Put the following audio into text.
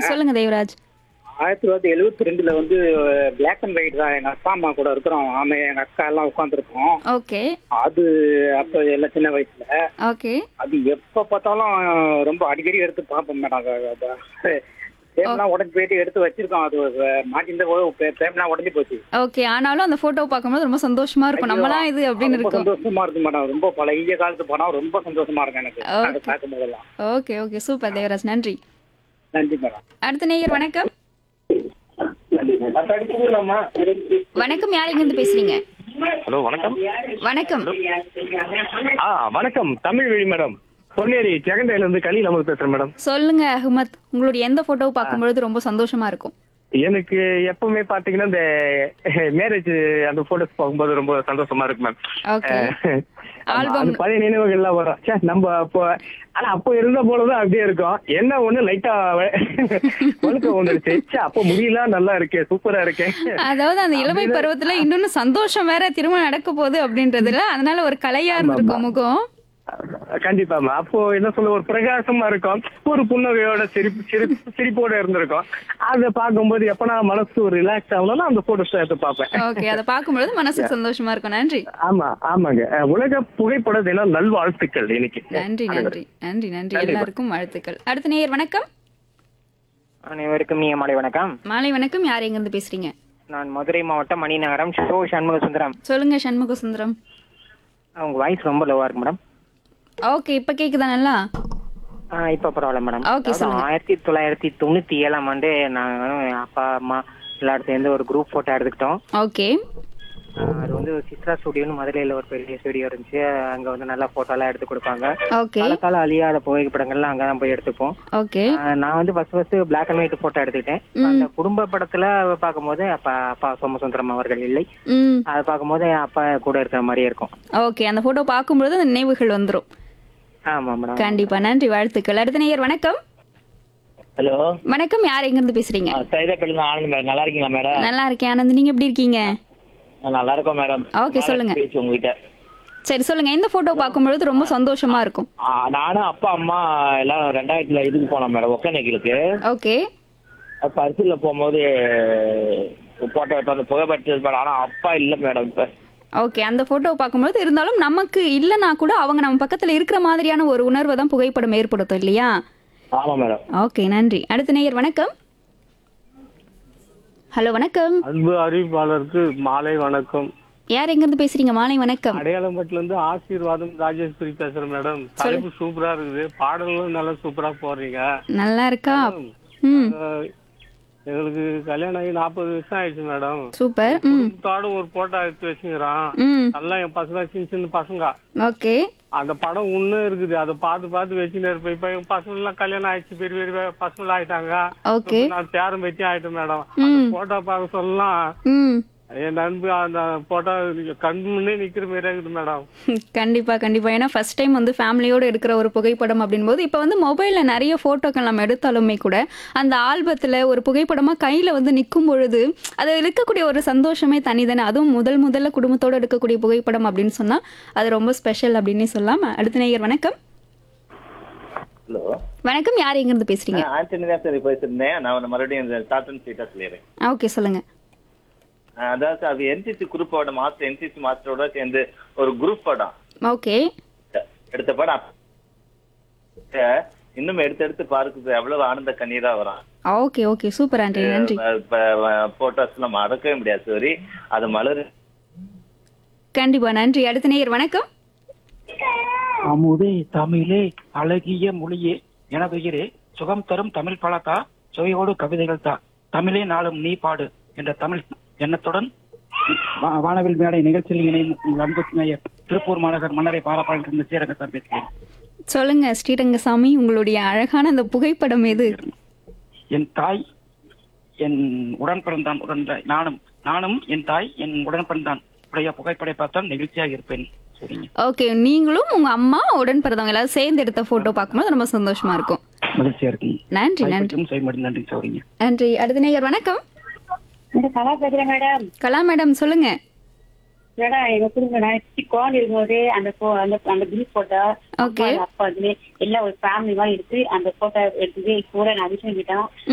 சொல்லுங்க தேவராஜ் ஆயிரத்தி தொள்ளாயிரத்தி எழுபத்தி ரெண்டுல வந்து பிளாக் அண்ட் ஒயிட் தான் எங்க அப்பா அம்மா கூட இருக்கிறோம் ஆமா எங்க அக்கா எல்லாம் உட்காந்துருக்கோம் ஓகே அது அப்ப எல்லாம் சின்ன வயசுல ஓகே அது எப்ப பார்த்தாலும் ரொம்ப அடிக்கடி எடுத்து பார்ப்போம் மேடம் பேம்லாம் உடஞ்சி போயிட்டு எடுத்து வச்சிருக்கோம் அது மாட்டிருந்த பேம்லாம் உடஞ்சி போச்சு ஓகே ஆனாலும் அந்த போட்டோ பார்க்கும்போது ரொம்ப சந்தோஷமா இருக்கும் நம்மளாம் இது அப்படின்னு ரொம்ப இருக்கும் சந்தோஷமா இருக்கு மேடம் ரொம்ப பழைய காலத்து படம் ரொம்ப சந்தோஷமா இருக்கும் எனக்கு Okay. அதை பார்க்கும் போதெல்லாம் ஓகே ஓகே சூப்பர் தேவராஜ் நன்றி நன்றி மேடம் அடுத்த நேயர் வணக்கம் வணக்கம் யார் இருந்து பேசுறீங்க ஹலோ வணக்கம் வணக்கம் ஆ வணக்கம் தமிழ் வழி மேடம் பொன்னேரி செகண்டையில இருந்து கலி நம்ம பேசுறேன் மேடம் சொல்லுங்க அஹ்மத் உங்களுடைய எந்த போட்டோவை பார்க்கும்பொழுது ரொம்ப சந்தோஷமா இருக்கும் எனக்கு எப்பவுமே பாத்தீங்கன்னா இந்த மேரேஜ் அந்த போட்டோஸ் பார்க்கும்போது ரொம்ப சந்தோஷமா இருக்கு மேம் ஓகே ஆமா, ஆல்பம் அது பழைய நினைவுகள்லாம் வரும் ச்சே, நம்ம அப்போ ஆனா அப்போ இருந்த போலதான் அப்படியே இருக்கும் என்ன ஒண்ணு லைட்டா ஒழுக்க வந்துருச்சு ச்சே, அப்போ முடியல நல்லா இருக்கே சூப்பரா இருக்கே அதாவது அந்த இளமை பருவத்துல இன்னொன்னு சந்தோஷம் வேற திருமணம் நடக்க போகுது அப்படின்றதுல அதனால ஒரு கலையா இருந்திருக்கும் முகம் கண்டிப்பா மேம் அப்போ என்ன சொல்ல ஒரு பிரகாசமா இருக்கும் ஒரு புன்னகையோட சிரிப்பு சிரிப்பு சிரிப்போட இருந்திருக்கும் அதை பார்க்கும்போது எப்ப மனசு ஒரு ரிலாக்ஸ் ஆகணும்னா அந்த போட்டோஸ் எடுத்து பார்ப்பேன் ஓகே அதை பார்க்கும்பொழுது மனசுக்கு சந்தோஷமா இருக்கும் நன்றி ஆமா ஆமாங்க அஹ் உலக புகைப்பட தினம் நல்வாழ்த்துக்கள் இன்னைக்கு நன்றி நன்றி நன்றி நன்றி எல்லாருக்கும் வாழ்த்துக்கள் அடுத்த நேயர் வணக்கம் அனைவருக்கும் நீ மாலை வணக்கம் மாலை வணக்கம் யார் எங்க இருந்து பேசுறீங்க நான் மதுரை மாவட்டம் மணிநகரம் ஷோ சண்முக சுந்தரம் சொல்லுங்க சண்முக சுந்தரம் உங்க வாய்ஸ் ரொம்ப லோவா இருக்கு மேடம் ஓகே இப்ப கேக்குதா நல்லா ஆ, இப்ப பரவாயில்ல மேடம் Okay, அதாவது சொல்லுங்க. ஆயிரத்தி தொள்ளாயிரத்தி தொண்ணூத்தி ஏழாம் ஆண்டு நாங்களும் என் அப்பா அம்மா எல்லாரும் சேர்ந்து ஒரு குரூப் போட்டோ எடுத்துக்கிட்டோம் ஓகே ஆ, அது வந்து சித்ரா ஸ்டுடியோன்னு மதுரையில ஒரு பெரிய ஸ்டுடியோ இருந்துச்சு அங்க வந்து நல்லா போட்டோ எல்லாம் எடுத்து கொடுப்பாங்க ஓகே பல கால அழியாத புகைப்படங்கள்லாம் அங்கதான் போய் எடுத்துப்போம் ஓகே ஆ, நான் வந்து first first black and white photo எடுத்துக்கிட்டேன் அந்த குடும்ப படத்துல பார்க்கும்போது அப்பா அப்பா சோமசுந்தரம் அவர்கள் இல்லை ம் அதை பார்க்கும்போது என் அப்பா கூட இருக்கிற மாதிரியே இருக்கும் ஓகே அந்த போட்டோ பார்க்கும்பொழுது அந்த நினைவுகள் வந்துரும் ஆமா மேடம் கண்டிப்பா நன்றி வாழ்த்துக்கள் அடுத்த நேயர் வணக்கம் ஹலோ வணக்கம் யார் எங்க இருந்து பேசுறீங்க சைதாப்பேட்டில் ஆனந்த் மேடம் நல்லா இருக்கீங்களா மேடம் நல்லா இருக்கேன் ஆனந்த் நீங்க எப்படி இருக்கீங்க நான் நல்லா இருக்கோம் மேடம் Okay, சொல்லுங்க. பேச்சு உங்ககிட்ட சரி சொல்லுங்க இந்த போட்டோ பார்க்கும்பொழுது ரொம்ப சந்தோஷமா இருக்கும் ஆ, நானும் அப்பா அம்மா எல்லாம் ரெண்டாயிரத்துல இதுக்கு போனோம் மேடம் ஒக்கநேக்கிலுக்கு ஓகே பரிசுல போகும்போது போட்டோ எடுத்து அந்த புகைப்படத்தில் மேடம் ஆனா அப்பா இல்ல மேடம் இப்ப ஓகே அந்த போட்டோ பார்க்கும்போது இருந்தாலும் நமக்கு இல்லைன்னா கூட அவங்க நம்ம பக்கத்துல இருக்கிற மாதிரியான ஒரு உணர்வை தான் புகைப்படம் ஏற்படுத்தும் இல்லையா ஆமா மேடம் ஓகே நன்றி அடுத்த நேயர் வணக்கம் ஹலோ வணக்கம் அன்பு அறிவிப்பாளருக்கு மாலை வணக்கம் யார் எங்க இருந்து பேசுறீங்க மாலை வணக்கம் அடையாளம்பட்டுல இருந்து ஆசீர்வாதம் ராஜேஸ்வரி பேசுறேன் மேடம் தலைப்பு சூப்பரா இருக்குது பாடல்களும் நல்லா சூப்பரா போடுறீங்க நல்லா இருக்கா ம் அஹ், எங்களுக்கு கல்யாணம் ஆகி நாற்பது வருஷம் ஆயிடுச்சு மேடம் சூப்பர் ம் குடும்பத்தோட ஒரு போட்டோ எடுத்து வச்சுக்கிறான் ம் நல்லா என் பசங்க சின்ன சின்ன பசங்க ஓகே அந்த படம் இன்னும் இருக்குது அதை பார்த்து பார்த்து வச்சுன்னு இருப்பேன் இப்ப என் பசங்க எல்லாம் கல்யாணம் ஆயிடுச்சு பெரிய பெரிய பசங்க ஆயிட்டாங்க ஓகே இப்ப நான் பேரம் பத்தி ஆயிட்டேன் மேடம் அந்த போட்டோ பார்க்க சொல்லலாம் ம் என் நண்பு அந்த போட்டோ கண் முன்னே நிக்கிற மாதிரி இருக்குது மேடம் கண்டிப்பா கண்டிப்பா ஏன்னா ஃபர்ஸ்ட் டைம் வந்து ஃபேமிலியோட எடுக்கிற ஒரு புகைப்படம் அப்படின்போது இப்போ வந்து மொபைல்ல நிறைய போட்டோக்கள் நம்ம எடுத்தாலுமே கூட அந்த ஆல்பத்துல ஒரு புகைப்படமா கையில வந்து நிற்கும் பொழுது அது இருக்கக்கூடிய ஒரு சந்தோஷமே தனிதானே அதுவும் முதல் முதல்ல குடும்பத்தோட எடுக்கக்கூடிய புகைப்படம் அப்படின்னு சொன்னா அது ரொம்ப ஸ்பெஷல் அப்படின்னே சொல்லலாம் அடுத்த நேயர் வணக்கம் ஹலோ வணக்கம் யார் எங்க இருந்து பேசுறீங்க ஆண்டனி தான் சார் பேசியிருந்தேன் நான் உன்னை மறுபடியும் இந்த டாட்டன் சீட்டா சொல்லிடுறேன் ஓகே சொல்லுங்க அதாவது சார் அது என்சிசி குரூப்போட மாஸ்டர் என்சிசி மாஸ்டரோட சேர்ந்து ஒரு குரூப் படம் ஓகே எடுத்த படம் அப்ப இன்னும் எடுத்து எடுத்து பார்க்குது எவ்வளவு ஆனந்த கண்ணீரா வரும் ஓகே ஓகே சூப்பர் ஆண்டி நன்றி போட்டோஸ் எல்லாம் மறக்கவே முடியாது சரி அது மலர் கண்டிப்பா நன்றி அடுத்த நேயர் வணக்கம் அமுதே தமிழே அழகிய மொழியே எனதுயிரே சுகம் தரும் தமிழ் பழத்தா சுவையோடு கவிதைகள் தா தமிழே நாளும் நீ பாடு என்ற தமிழ் எண்ணத்துடன் வா- வானவில் மேடை நிகழ்ச்சியில் இணையும் உங்கள் அன்பு நேயர் திருப்பூர் மாநகர் மன்னரை பாராப்பாளையில் இருந்து சீரகத்தான் பேசுகிறேன் சொல்லுங்க ஸ்ரீரங்கசாமி உங்களுடைய அழகான அந்த புகைப்படம் எது என் தாய் என் உடன் பிறந்தான் உடன் நானும் நானும் என் தாய் என் உடன் பிறந்தான் உடைய புகைப்படை பார்த்தால் நெகிழ்ச்சியாக இருப்பேன் சரிங்க ஓகே நீங்களும் உங்க அம்மா உடன் பிறந்தவங்க எல்லாரும் சேர்ந்து எடுத்த போட்டோ பார்க்கும்போது ரொம்ப சந்தோஷமா இருக்கும் மகிழ்ச்சியா இருக்குங்க நன்றி நன்றி கைப்பற்றும் செய்மடி நன்றி சௌரிங்க நன்றி அடுத்த நேயர் வணக்கம் மேடம் கலா பேசுறேன் மேடம் கலா மேடம் சொல்லுங்க மேடம் எங்க குடும்பம் நான் கோன் இருக்கும்போது அந்த pho- அந்த அந்த குரூப் போட்டோ Okay. அப்பா வந்து எல்லாம் ஒரு ஃபேமிலி மாதிரி எடுத்து அந்த போட்டோ எடுத்து கூட நான் விஷயம் கிட்டோம்